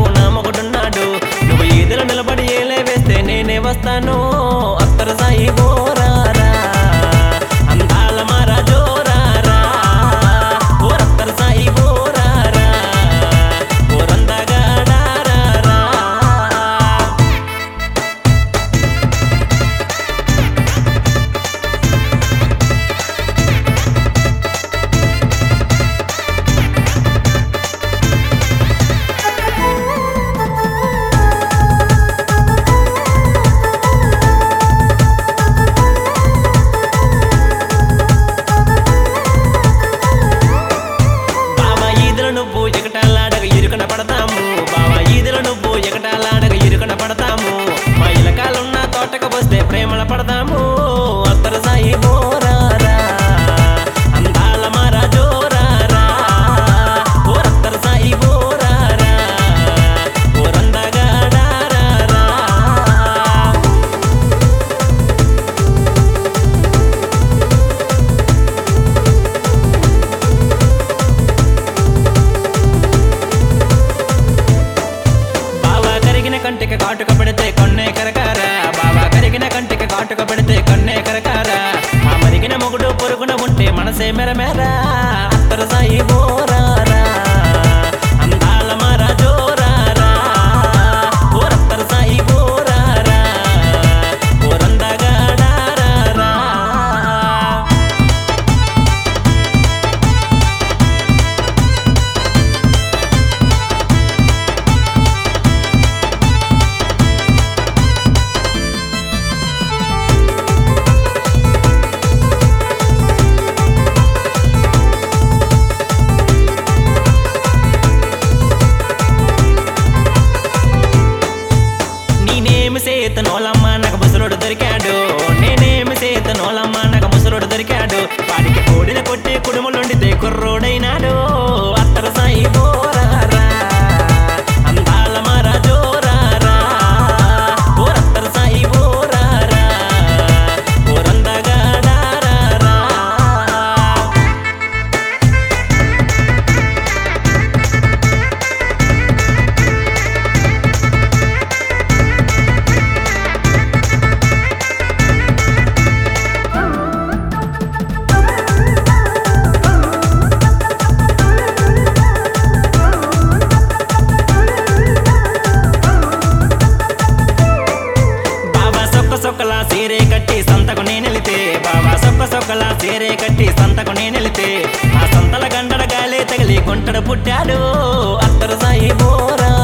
నాకు నా మొగుడున్నాడు నువ్వు ఈదులు నిలబడి ఏలే వేస్తే నేనే వస్తాను అత్తర సాయి బోరారా అందాల మారా జోరారా ఓ అత్తర సాయి బోరారా ఓరందగాడారారా బావా ఈదుల నువ్వు ఎగటాలాడగ ఇరుకన పడతాము బావా ఈదుల నువ్వు ఎగటాలాడగ ఇరుకన పడతాము మా ఇలకాలున్న తోటకు వస్తే ప్రేమల పడతాము అత్తర సాయి బోరారా అందాల మారా జోరారా ఓ అత్తర సాయి బోరారా ఓరందగాడారారా బావా కరిగిన కంటికి కాటుక పెడితే కొన్నే కరకారా బావా కరిగిన కంటికి కాటుక పెడితే కొన్నే కరకారా ఆ మరిగిన మొగుడు పొరుగున ఉంటే మనసే మెరమెరా అత్తర సాయి బోరారా అందాల మారా జోరారా ఓ అత్తర సాయి బోరారా ఓరందగాడారారా నేనేమి చేత నోలమ్మ నాకు ముసలోడు దొరికాడు నేనేమి చేత నోలమ్మ నాకు ముసలోడు దొరికాడు వాడికి కోడిన కొట్టి కుడుములుండితే కుర్రోడైనాడు అత్తర సాయి బోరారా అందాల మారా జోరారా ఓ అత్తర సాయి బోరారా ఓరందగాడారారా బాబా సొక్క సొక్కలా సీరే కట్టి సంతకు నేనెలితే బాబా సొక్క సొక్కలా సీరే కట్టి సంతకు నేనెలితే ఆ సంతల గండడ గాలే తగిలి గుంటడు పుట్టాడు అత్తరు సాయి బోరా